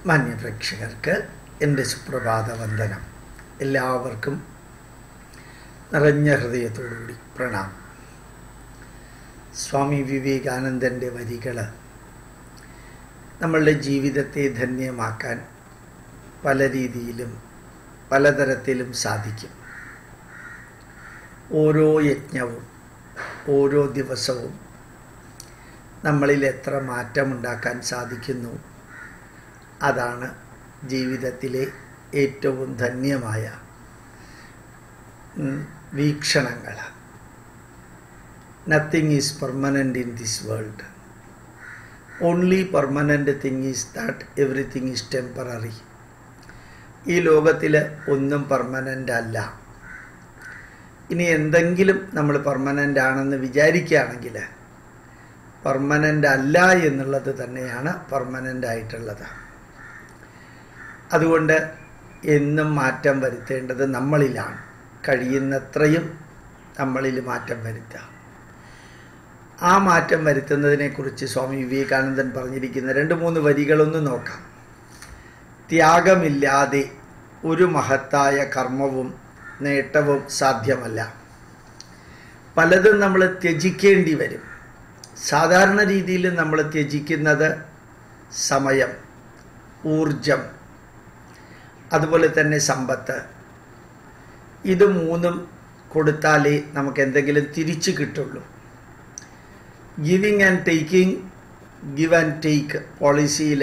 മാന്യപ്രേക്ഷകർക്ക് എൻ്റെ സുപ്രഭാത വന്ദനം എല്ലാവർക്കും നിറഞ്ഞ ഹൃദയത്തോടുകൂടി പ്രണാം സ്വാമി വിവേകാനന്ദൻ്റെ വരികൾ നമ്മളുടെ ജീവിതത്തെ ധന്യമാക്കാൻ പല രീതിയിലും പലതരത്തിലും സാധിക്കും ഓരോ യജ്ഞവും ഓരോ ദിവസവും നമ്മളിൽ എത്ര മാറ്റമുണ്ടാക്കാൻ സാധിക്കുന്നു അതാണ് ജീവിതത്തിലെ ഏറ്റവും ധന്യമായ വീക്ഷണങ്ങൾ nothing is permanent in this world only permanent thing is that everything is temporary ഈ ലോകത്തിൽ ഒന്നും പെർമനൻ്റ് അല്ല ഇനി എന്തെങ്കിലും നമ്മൾ പെർമനൻ്റ് ആണെന്ന് വിചാരിക്കുകയാണെങ്കിൽ പെർമനൻ്റ് അല്ല എന്നുള്ളത് തന്നെയാണ് പെർമനൻ്റ് ആയിട്ടുള്ളത് അതുകൊണ്ട് എന്നും മാറ്റം വരുത്തേണ്ടത് നമ്മളിലാണ് കഴിയുന്നത്രയും നമ്മളിൽ മാറ്റം വരുത്താം ആ മാറ്റം വരുത്തുന്നതിനെക്കുറിച്ച് സ്വാമി വിവേകാനന്ദൻ പറഞ്ഞിരിക്കുന്ന രണ്ട് മൂന്ന് വരികളൊന്ന് നോക്കാം ത്യാഗമില്ലാതെ ഒരു മഹത്തായ കർമ്മവും നേട്ടവും സാധ്യമല്ല പലതും നമ്മൾ ത്യജിക്കേണ്ടി വരും സാധാരണ രീതിയിൽ നമ്മൾ ത്യജിക്കുന്നത് സമയം ഊർജം അതുപോലെ തന്നെ സമ്പത്ത് ഇത് മൂന്നും കൊടുത്താലേ നമുക്ക് എന്തെങ്കിലും തിരിച്ചു കിട്ടുള്ളൂ giving and taking give and take പോളിസിയിൽ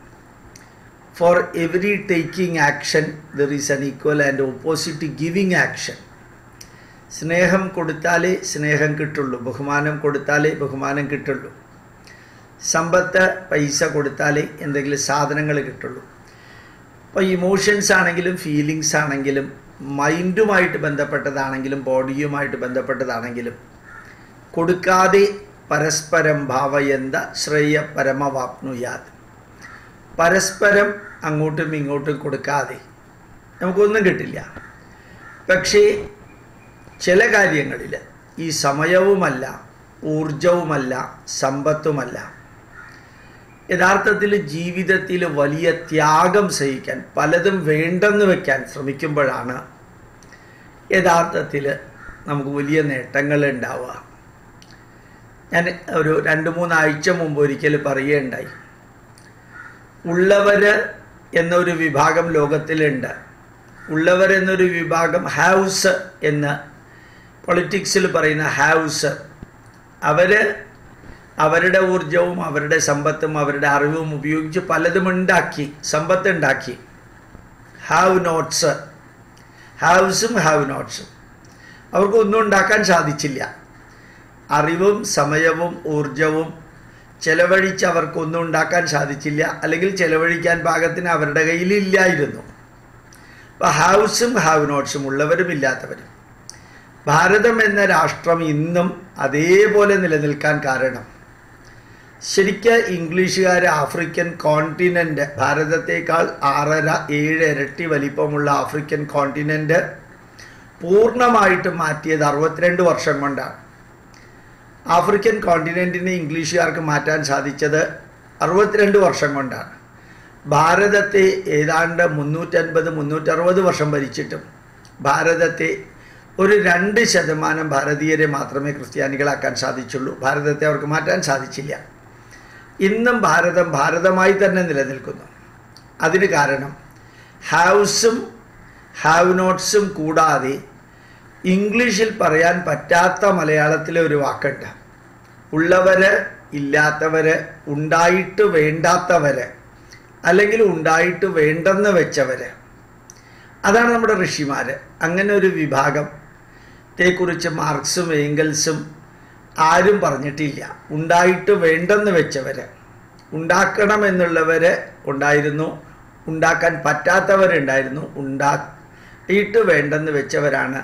for every taking action there is an equal and opposite giving action സ്നേഹം കൊടുത്താലേ സ്നേഹം കിട്ടുള്ളൂ ബഹുമാനം കൊടുത്താലേ ബഹുമാനം കിട്ടുള്ളൂ സമ്പത്ത് പൈസ കൊടുത്താലേ എന്തെങ്കിലും സാധനങ്ങൾ കിട്ടുള്ളൂ അപ്പോൾ ഇമോഷൻസ് ആണെങ്കിലും ഫീലിങ്സ് ആണെങ്കിലും മൈൻഡുമായിട്ട് ബന്ധപ്പെട്ടതാണെങ്കിലും ബോഡിയുമായിട്ട് ബന്ധപ്പെട്ടതാണെങ്കിലും കൊടുക്കാതെ പരസ്പരം ഭാവയന്ത ശ്രേയ പരമവാപ്നുയാത് പരസ്പരം അങ്ങോട്ടും ഇങ്ങോട്ടും കൊടുക്കാതെ നമുക്കൊന്നും കിട്ടില്ല പക്ഷേ ചില കാര്യങ്ങളിൽ ഈ സമയവുമല്ല ഊർജവുമല്ല സമ്പത്തുമല്ല യഥാർത്ഥത്തിൽ ജീവിതത്തിൽ വലിയ ത്യാഗം സഹിക്കാൻ പലതും വേണ്ടെന്ന് വെക്കാൻ ശ്രമിക്കുമ്പോഴാണ് യഥാർത്ഥത്തിൽ നമുക്ക് വലിയ നേട്ടങ്ങൾ ഉണ്ടാവുക ഞാൻ ഒരു രണ്ട് മൂന്നാഴ്ച മുമ്പ് ഒരിക്കൽ പറയുകയുണ്ടായി ഉള്ളവർ എന്നൊരു വിഭാഗം ലോകത്തിലുണ്ട് ഉള്ളവർ എന്നൊരു വിഭാഗം ഹൗസ് എന്ന് പൊളിറ്റിക്സിൽ പറയുന്ന ഹൗസ് അവർ അവരുടെ ഊർജവും അവരുടെ സമ്പത്തും അവരുടെ അറിവും ഉപയോഗിച്ച് പലതും ഉണ്ടാക്കി സമ്പത്ത് ഉണ്ടാക്കി ഹാവ് നോട്ട്സ് ഹാവ്സും ഹാവ് നോട്ട്സും അവർക്കൊന്നും ഉണ്ടാക്കാൻ സാധിച്ചില്ല അറിവും സമയവും ഊർജവും ചെലവഴിച്ച് അവർക്കൊന്നും ഉണ്ടാക്കാൻ സാധിച്ചില്ല അല്ലെങ്കിൽ ചെലവഴിക്കാൻ പാകത്തിന് അവരുടെ കയ്യിലില്ലായിരുന്നു അപ്പോൾ ഹാവ്സും ഹാവ് നോട്ട്സും ഉള്ളവരും ഇല്ലാത്തവരും ഭാരതം എന്ന രാഷ്ട്രം ഇന്നും അതേപോലെ നിലനിൽക്കാൻ കാരണം ശരിക്ക് ഇംഗ്ലീഷുകാർ ആഫ്രിക്കൻ കോണ്ടിനെൻ്റ് ഭാരതത്തേക്കാൾ ആറര ഏഴ് ഇരട്ടി വലിപ്പമുള്ള ആഫ്രിക്കൻ കോണ്ടിനെൻ്റ് പൂർണ്ണമായിട്ടും മാറ്റിയത് അറുപത്തിരണ്ട് വർഷം കൊണ്ടാണ് ആഫ്രിക്കൻ കോണ്ടിനെൻറ്റിനെ ഇംഗ്ലീഷുകാർക്ക് മാറ്റാൻ സാധിച്ചത് അറുപത്തിരണ്ട് വർഷം കൊണ്ടാണ് ഭാരതത്തെ ഏതാണ്ട് മുന്നൂറ്റൻപത് മുന്നൂറ്ററുപത് വർഷം ഭരിച്ചിട്ടും ഭാരതത്തെ ഒരു രണ്ട് ശതമാനം ഭാരതീയരെ മാത്രമേ ക്രിസ്ത്യാനികളാക്കാൻ സാധിച്ചുള്ളൂ ഭാരതത്തെ അവർക്ക് മാറ്റാൻ സാധിച്ചില്ല ഇന്നും ഭാരതം ഭാരതമായി തന്നെ നിലനിൽക്കുന്നു അതിന് കാരണം ഹാവ്സും ഹാവ് നോട്ട്സും കൂടാതെ ഇംഗ്ലീഷിൽ പറയാൻ പറ്റാത്ത മലയാളത്തിലെ ഒരു വാക്കുണ്ട് ഉള്ളവര് ഇല്ലാത്തവര് ഉണ്ടായിട്ട് വേണ്ടാത്തവര് അല്ലെങ്കിൽ ഉണ്ടായിട്ട് വേണ്ടെന്ന് വെച്ചവര് അതാണ് നമ്മുടെ ഋഷിമാര് അങ്ങനെ ഒരു വിഭാഗത്തെക്കുറിച്ച് മാർക്സും ഏങ്കൽസും ആരും പറഞ്ഞിട്ടില്ല ഉണ്ടായിട്ട് വേണ്ടെന്ന് വെച്ചവര് ഉണ്ടാക്കണമെന്നുള്ളവര് ഉണ്ടായിരുന്നു ഉണ്ടാക്കാൻ പറ്റാത്തവരുണ്ടായിരുന്നു ഉണ്ടായിട്ട് വേണ്ടെന്ന് വെച്ചവരാണ്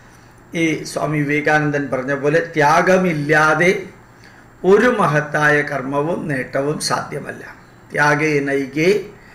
ഈ സ്വാമി വിവേകാനന്ദൻ പറഞ്ഞ പോലെ ത്യാഗമില്ലാതെ ഒരു മഹത്തായ കർമ്മവും നേട്ടവും സാധ്യമല്ല ത്യാഗേ നൈകേ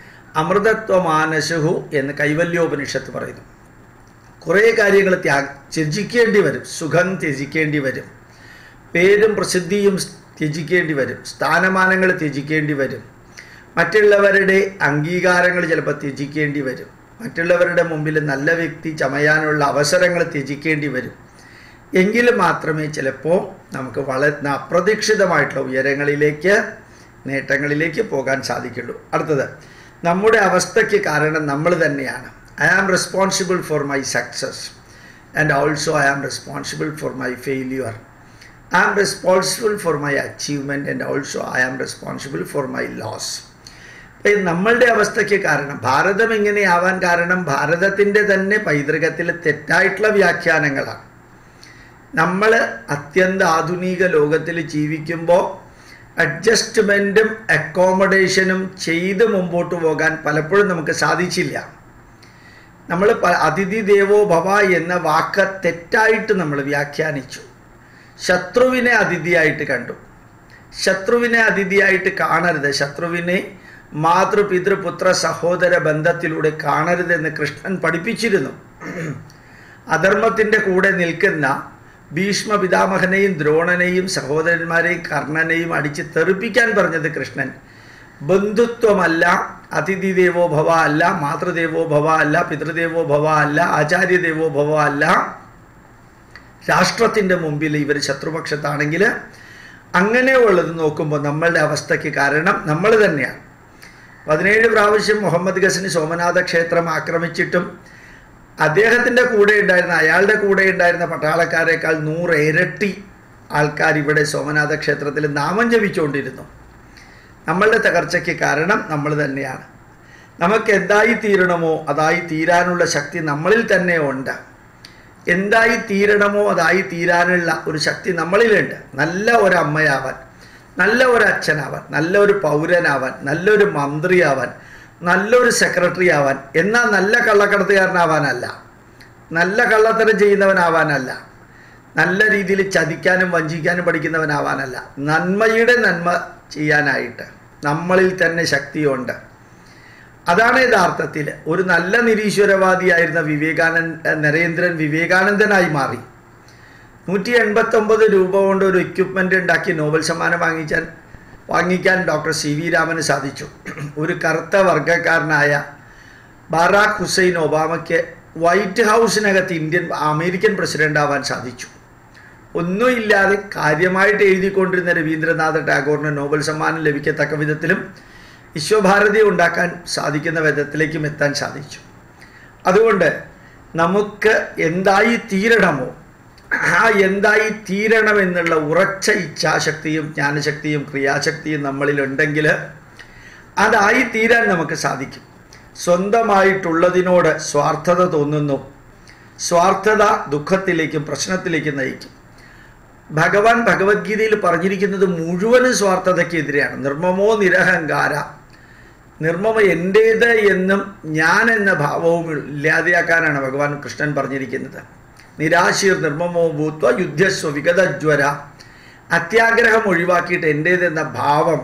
അമൃതത്വമാനശുഹു എന്ന് കൈവല്യോപനിഷത്ത് പറയുന്നു കുറേ കാര്യങ്ങൾ ത്യാഗ ത്യജിക്കേണ്ടി വരും സുഖം ത്യജിക്കേണ്ടി വരും പേരും പ്രസിദ്ധിയും ത്യജിക്കേണ്ടി വരും സ്ഥാനമാനങ്ങൾ ത്യജിക്കേണ്ടി വരും മറ്റുള്ളവരുടെ അംഗീകാരങ്ങൾ ചിലപ്പോൾ ത്യജിക്കേണ്ടി വരും മറ്റുള്ളവരുടെ മുമ്പിൽ നല്ല വ്യക്തി ചമയാനുള്ള അവസരങ്ങൾ ത്യജിക്കേണ്ടി വരും എങ്കിൽ മാത്രമേ ചിലപ്പോൾ നമുക്ക് വളരെ അപ്രതീക്ഷിതമായിട്ടുള്ള ഉയരങ്ങളിലേക്ക് നേട്ടങ്ങളിലേക്ക് പോകാൻ സാധിക്കുള്ളൂ അടുത്തത് നമ്മുടെ അവസ്ഥയ്ക്ക് കാരണം നമ്മൾ തന്നെയാണ് I am responsible for my success and also I am responsible for my failure I am responsible for my achievement and also I am responsible for my loss നമ്മളുടെ അവസ്ഥയ്ക്ക് കാരണം ഭാരതം ഇങ്ങനെയാവാൻ കാരണം ഭാരതത്തിൻ്റെ തന്നെ പൈതൃകത്തിൽ തെറ്റായിട്ടുള്ള വ്യാഖ്യാനങ്ങളാണ് നമ്മൾ അത്യന്ത ആധുനിക ലോകത്തിൽ ജീവിക്കുമ്പോൾ അഡ്ജസ്റ്റ്മെൻറ്റും അക്കോമഡേഷനും ചെയ്ത് മുമ്പോട്ട് പോകാൻ പലപ്പോഴും നമുക്ക് സാധിച്ചില്ല നമ്മൾ അതിഥി ദേവോ ഭവ എന്ന വാക്ക് തെറ്റായിട്ട് നമ്മൾ വ്യാഖ്യാനിച്ചു ശത്രുവിനെ അതിഥിയായിട്ട് കണ്ടു ശത്രുവിനെ അതിഥിയായിട്ട് കാണരുത് ശത്രുവിനെ മാതൃപിതൃ പുത്ര സഹോദര ബന്ധത്തിലൂടെ കാണരുതെന്ന് കൃഷ്ണൻ പഠിപ്പിച്ചിരുന്നു അധർമ്മത്തിൻ്റെ കൂടെ നിൽക്കുന്ന ഭീഷ്മ പിതാമഹനെയും ദ്രോണനെയും സഹോദരന്മാരെയും കർണനെയും അടിച്ച് തെറിപ്പിക്കാൻ പറഞ്ഞത് കൃഷ്ണൻ ബന്ധുത്വമല്ല അതിഥി ദേവോ ഭവ അല്ല മാതൃദേവോ ഭവ അല്ല പിതൃദേവോ ഭവ അല്ല ആചാര്യദേവോ ഭവ അല്ല രാഷ്ട്രത്തിൻ്റെ മുമ്പിൽ ഇവർ ശത്രുപക്ഷത്താണെങ്കിൽ അങ്ങനെയുള്ളത് നോക്കുമ്പോൾ നമ്മളുടെ അവസ്ഥയ്ക്ക് കാരണം നമ്മൾ തന്നെയാണ് പതിനേഴ് പ്രാവശ്യം മുഹമ്മദ് ഗസനി സോമനാഥ ക്ഷേത്രം ആക്രമിച്ചിട്ടും അദ്ദേഹത്തിൻ്റെ കൂടെ ഉണ്ടായിരുന്ന അയാളുടെ കൂടെ ഉണ്ടായിരുന്ന പട്ടാളക്കാരേക്കാൾ നൂറ് ഇരട്ടി ആൾക്കാർ ഇവിടെ സോമനാഥ ക്ഷേത്രത്തിൽ നാമം ജപിച്ചുകൊണ്ടിരുന്നു നമ്മളുടെ തകർച്ചയ്ക്ക് കാരണം നമ്മൾ തന്നെയാണ് നമുക്ക് എന്തായി തീരണമോ അതായി തീരാനുള്ള ശക്തി നമ്മളിൽ തന്നെ ഉണ്ട് എന്തായി തീരണമോ അതായി തീരാനുള്ള ഒരു ശക്തി നമ്മളിലുണ്ട് നല്ല ഒരു അമ്മയാവാൻ നല്ല ഒരു അച്ഛനാവാൻ നല്ലൊരു പൗരനാവാൻ നല്ലൊരു മന്ത്രിയാവാൻ നല്ലൊരു സെക്രട്ടറി ആവാൻ എന്നാൽ നല്ല കള്ളക്കടത്തുകാരനാവാനല്ല നല്ല കള്ളത്തരം ചെയ്യുന്നവനാവാനല്ല നല്ല രീതിയിൽ ചതിക്കാനും വഞ്ചിക്കാനും പഠിക്കുന്നവനാവാനല്ല നന്മയുടെ നന്മ ചെയ്യാനായിട്ട് നമ്മളിൽ തന്നെ ശക്തിയുണ്ട് അതാണ് യഥാർത്ഥത്തിൽ ഒരു നല്ല നിരീശ്വരവാദിയായിരുന്ന വിവേകാനന്ദ നരേന്ദ്രൻ വിവേകാനന്ദനായി മാറി നൂറ്റി എൺപത്തൊമ്പത് രൂപ കൊണ്ട് ഒരു എക്യുപ്മെൻ്റ് ഉണ്ടാക്കി നോബൽ സമ്മാനം വാങ്ങിച്ചാൽ വാങ്ങിക്കാൻ ഡോക്ടർ സി വി രാമന് സാധിച്ചു ഒരു കറുത്ത വർഗക്കാരനായ ബറാഖ് ഹുസൈൻ ഒബാമയ്ക്ക് വൈറ്റ് ഹൗസിനകത്ത് ഇന്ത്യൻ അമേരിക്കൻ പ്രസിഡന്റ് ആവാൻ സാധിച്ചു ഒന്നുമില്ലാതെ കാര്യമായിട്ട് എഴുതിക്കൊണ്ടിരുന്ന രവീന്ദ്രനാഥ ടാഗോറിന് നോബൽ സമ്മാനം ലഭിക്കത്തക്ക വിധത്തിലും വിശ്വഭാരതി ഉണ്ടാക്കാൻ സാധിക്കുന്ന വിധത്തിലേക്കും എത്താൻ സാധിച്ചു അതുകൊണ്ട് നമുക്ക് എന്തായി തീരണമോ ആ എന്തായി തീരണമെന്നുള്ള ഉറച്ച ഇച്ഛാശക്തിയും ജ്ഞാനശക്തിയും ക്രിയാശക്തിയും നമ്മളിലുണ്ടെങ്കിൽ അതായി തീരാൻ നമുക്ക് സാധിക്കും സ്വന്തമായിട്ടുള്ളതിനോട് സ്വാർത്ഥത തോന്നുന്നു സ്വാർത്ഥത ദുഃഖത്തിലേക്കും പ്രശ്നത്തിലേക്കും നയിക്കും ഭഗവാൻ ഭഗവത്ഗീതയിൽ പറഞ്ഞിരിക്കുന്നത് മുഴുവനും സ്വാർത്ഥതയ്ക്കെതിരെയാണ് നിർമ്മമോ നിരഹങ്കാര നിർമ്മമ എൻ്റേത് എന്നും ഞാൻ എന്ന ഭാവവും ഇല്ലാതെയാക്കാനാണ് ഭഗവാൻ കൃഷ്ണൻ പറഞ്ഞിരിക്കുന്നത് നിരാശീർ നിർമ്മമോ ഭൂത്വ യുദ്ധസ്വ വിഗതജ്വര അത്യാഗ്രഹം ഒഴിവാക്കിയിട്ട് എൻ്റേതെന്ന ഭാവം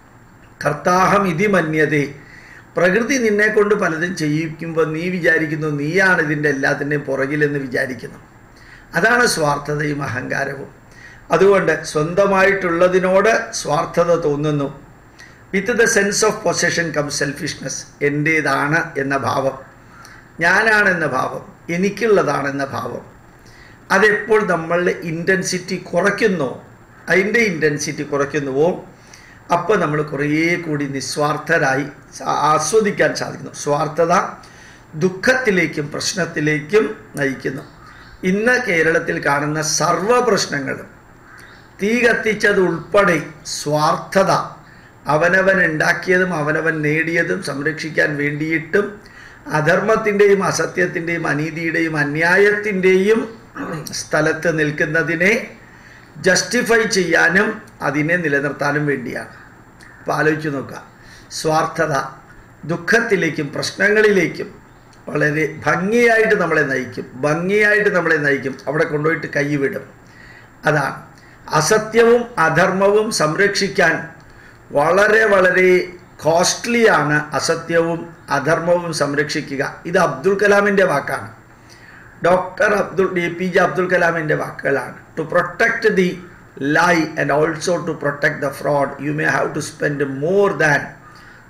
കർത്താഹം ഇതി മന്യതേ പ്രകൃതി നിന്നെ കൊണ്ട് പലതും ചെയ്യിക്കുമ്പോൾ നീ വിചാരിക്കുന്നു നീയാണ് ഇതിൻ്റെ എല്ലാത്തിൻ്റെയും പുറകിലെന്ന് വിചാരിക്കുന്നു അതാണ് സ്വാർത്ഥതയും അഹങ്കാരവും അതുകൊണ്ട് സ്വന്തമായിട്ടുള്ളതിനോട് സ്വാർത്ഥത തോന്നുന്നു with the sense of possession cum selfishness എൻ്റേതാണ് എന്ന ഭാവം ഞാനാണെന്ന ഭാവം എനിക്കുള്ളതാണെന്ന ഭാവം അതെപ്പോൾ നമ്മളുടെ ഇൻറ്റൻസിറ്റി കുറയ്ക്കുന്നോ അതിൻ്റെ ഇൻറ്റൻസിറ്റി കുറയ്ക്കുന്നുവോ അപ്പോൾ നമ്മൾ കുറേ കൂടി നിസ്വാർത്ഥരായി ആസ്വദിക്കാൻ സാധിക്കുന്നു സ്വാർത്ഥത ദുഃഖത്തിലേക്കും പ്രശ്നത്തിലേക്കും നയിക്കുന്നു ഇന്ന് കേരളത്തിൽ കാണുന്ന സർവ പ്രശ്നങ്ങളും തീ കത്തിച്ചത് ഉൾപ്പെടെ സ്വാർത്ഥത അവനവൻ ഉണ്ടാക്കിയതും അവനവൻ നേടിയതും സംരക്ഷിക്കാൻ വേണ്ടിയിട്ടും അധർമ്മത്തിൻ്റെയും അസത്യത്തിൻ്റെയും അനീതിയുടെയും അന്യായത്തിൻ്റെയും സ്ഥലത്ത് നിൽക്കുന്നതിനെ ജസ്റ്റിഫൈ ചെയ്യാനും അതിനെ നിലനിർത്താനും വേണ്ടിയാണ് അപ്പോൾ ആലോചിച്ച് നോക്കുക സ്വാർത്ഥത ദുഃഖത്തിലേക്കും പ്രശ്നങ്ങളിലേക്കും വളരെ ഭംഗിയായിട്ട് നമ്മളെ നയിക്കും ഭംഗിയായിട്ട് നമ്മളെ നയിക്കും അവിടെ കൊണ്ടുപോയിട്ട് കൈവിടും അതാണ് അസത്യവും അധർമ്മവും സംരക്ഷിക്കാൻ വളരെ വളരെ കോസ്റ്റ്ലിയാണ് അസത്യവും അധർമ്മവും സംരക്ഷിക്കുക ഇത് അബ്ദുൽ കലാമിൻ്റെ വാക്കാണ് doctor Abdul D P J Abdul കലാമിൻ്റെ വാക്കുകളാണ് to protect the lie and also to protect the fraud you may have to spend more than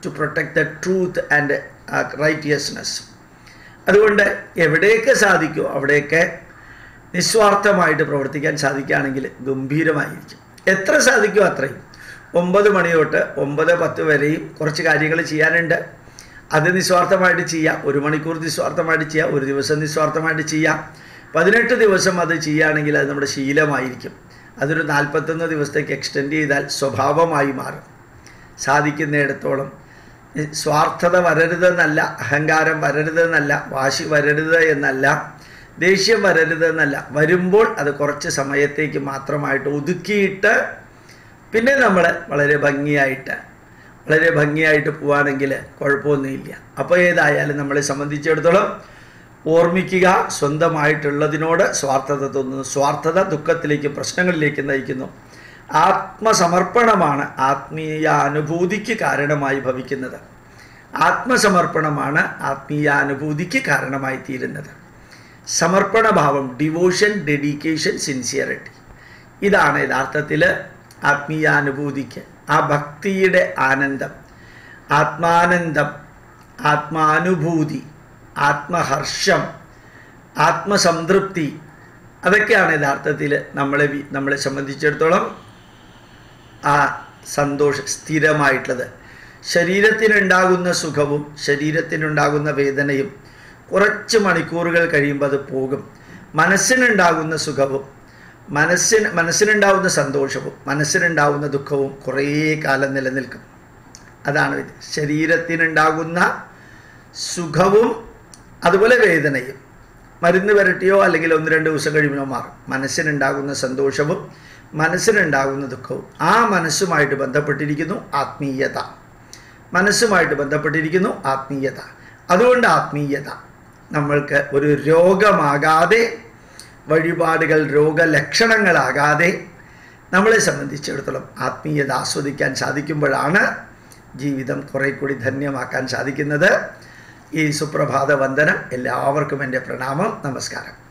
to protect the truth and righteousness അതുകൊണ്ട് എവിടെയൊക്കെ സാധിക്കുമോ അവിടെയൊക്കെ നിസ്വാർത്ഥമായിട്ട് പ്രവർത്തിക്കാൻ സാധിക്കുകയാണെങ്കിൽ ഗംഭീരമായിരിക്കും എത്ര സാധിക്കുമോ അത്രയും ഒമ്പത് മണി തൊട്ട് ഒമ്പത് പത്ത് വരെയും കുറച്ച് കാര്യങ്ങൾ ചെയ്യാനുണ്ട് അത് നിസ്വാർത്ഥമായിട്ട് ചെയ്യാം ഒരു മണിക്കൂർ നിസ്വാർത്ഥമായിട്ട് ചെയ്യാം ഒരു ദിവസം നിസ്വാർത്ഥമായിട്ട് ചെയ്യാം പതിനെട്ട് ദിവസം അത് ചെയ്യുകയാണെങ്കിൽ അത് നമ്മുടെ ശീലമായിരിക്കും അതൊരു നാൽപ്പത്തൊന്ന് ദിവസത്തേക്ക് എക്സ്റ്റെൻഡ് ചെയ്താൽ സ്വഭാവമായി മാറും സാധിക്കുന്നിടത്തോളം സ്വാർത്ഥത വരരുതെന്നല്ല അഹങ്കാരം വരരുതെന്നല്ല വാശി വരരുത് എന്നല്ല ദേഷ്യം വരരുതെന്നല്ല വരുമ്പോൾ അത് കുറച്ച് സമയത്തേക്ക് മാത്രമായിട്ട് ഒതുക്കിയിട്ട് പിന്നെ നമ്മൾ വളരെ ഭംഗിയായിട്ട് വളരെ ഭംഗിയായിട്ട് പോവുകയാണെങ്കിൽ കുഴപ്പമൊന്നുമില്ല അപ്പോൾ ഏതായാലും നമ്മളെ സംബന്ധിച്ചിടത്തോളം ഓർമ്മിക്കുക സ്വന്തമായിട്ടുള്ളതിനോട് സ്വാർത്ഥത തോന്നുന്നു സ്വാർത്ഥത ദുഃഖത്തിലേക്ക് പ്രശ്നങ്ങളിലേക്ക് നയിക്കുന്നു ആത്മസമർപ്പണമാണ് ആത്മീയ അനുഭൂതിക്ക് കാരണമായി ഭവിക്കുന്നത് ആത്മസമർപ്പണമാണ് ആത്മീയാനുഭൂതിക്ക് കാരണമായി തീരുന്നത് സമർപ്പണഭാവം ഡിവോഷൻ ഡെഡിക്കേഷൻ സിൻസിയറിറ്റി ഇതാണ് യഥാർത്ഥത്തിൽ ആത്മീയാനുഭൂതിക്ക് ആ ഭക്തിയുടെ ആനന്ദം ആത്മാനന്ദം ആത്മാനുഭൂതി ആത്മഹർഷം ആത്മസംതൃപ്തി അതൊക്കെയാണ് യഥാർത്ഥത്തിൽ നമ്മളെ വി- നമ്മളെ സംബന്ധിച്ചിടത്തോളം ആ സന്തോഷം സ്ഥിരമായിട്ടുള്ളത് ശരീരത്തിനുണ്ടാകുന്ന സുഖവും ശരീരത്തിനുണ്ടാകുന്ന വേദനയും കുറച്ച് മണിക്കൂറുകൾ കഴിയുമ്പോൾ അത് പോകും മനസ്സിനുണ്ടാകുന്ന സുഖവും മനസ്സിന് മനസ്സിനുണ്ടാവുന്ന സന്തോഷവും മനസ്സിനുണ്ടാവുന്ന ദുഃഖവും കുറേ കാലം നിലനിൽക്കും അതാണ് ഇത് ശരീരത്തിനുണ്ടാകുന്ന സുഖവും അതുപോലെ വേദനയും മരുന്ന് വരട്ടിയോ അല്ലെങ്കിൽ ഒന്ന് രണ്ട് ദിവസം കഴിയുമ്പോൾ മാറും മനസ്സിനുണ്ടാകുന്ന സന്തോഷവും മനസ്സിനുണ്ടാകുന്ന ദുഃഖവും ആ മനസ്സുമായിട്ട് ബന്ധപ്പെട്ടിരിക്കുന്നു ആത്മീയത മനസ്സുമായിട്ട് ബന്ധപ്പെട്ടിരിക്കുന്നു ആത്മീയത അതുകൊണ്ട് ആത്മീയത നമ്മൾക്ക് ഒരു രോഗമാകാതെ വഴിപാടുകൾ രോഗലക്ഷണങ്ങളാകാതെ നമ്മളെ സംബന്ധിച്ചിടത്തോളം ആത്മീയത ആസ്വദിക്കാൻ സാധിക്കുമ്പോഴാണ് ജീവിതം കുറെ കൂടി ധന്യമാക്കാൻ സാധിക്കുന്നത് ഈ സുപ്രഭാത വന്ദനം എല്ലാവർക്കും എൻ്റെ പ്രണാമം നമസ്കാരം